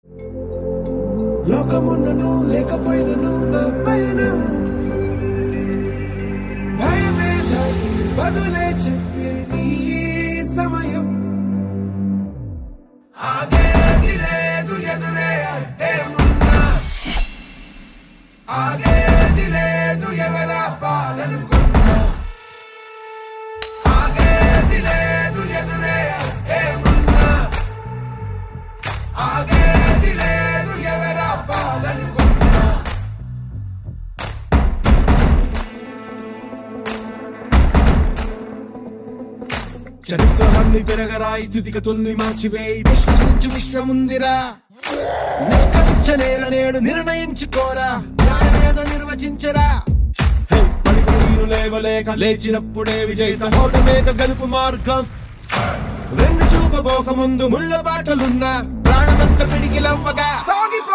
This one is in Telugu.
లోకమున్నను లేకపోయినను నా పైన భయమే దాని బదులే చెప్పే నీ సమయం ఆగేది లేదు ఎదురే అంటే ఉన్నా ఆగేది లేదు ఎవరా పాలనుకున్నా ఆగేది లేదు ఎదురే అంటే ఉన్నా ఆగేది లేదు ఎవరా పాలనుకున్నా చరిత్రలన్నీ తిరగరాయి స్థితిగతుల్ని మార్చివేయి విశ్వసించు విశ్వముందిరా నిష్కరించ నేర నేడు నిర్ణయించుకోరా న్యాయమేదో నిర్వచించరా హే, పడిపోయిన లేవలేక లేచినప్పుడే విజయిత హోటమేక గలుపు మార్గం వెన్ను చూపబోక ముందు ముళ్ళ బాటలున్నా ప్రాణమంత పిడికిలవ్వగా సాగిపో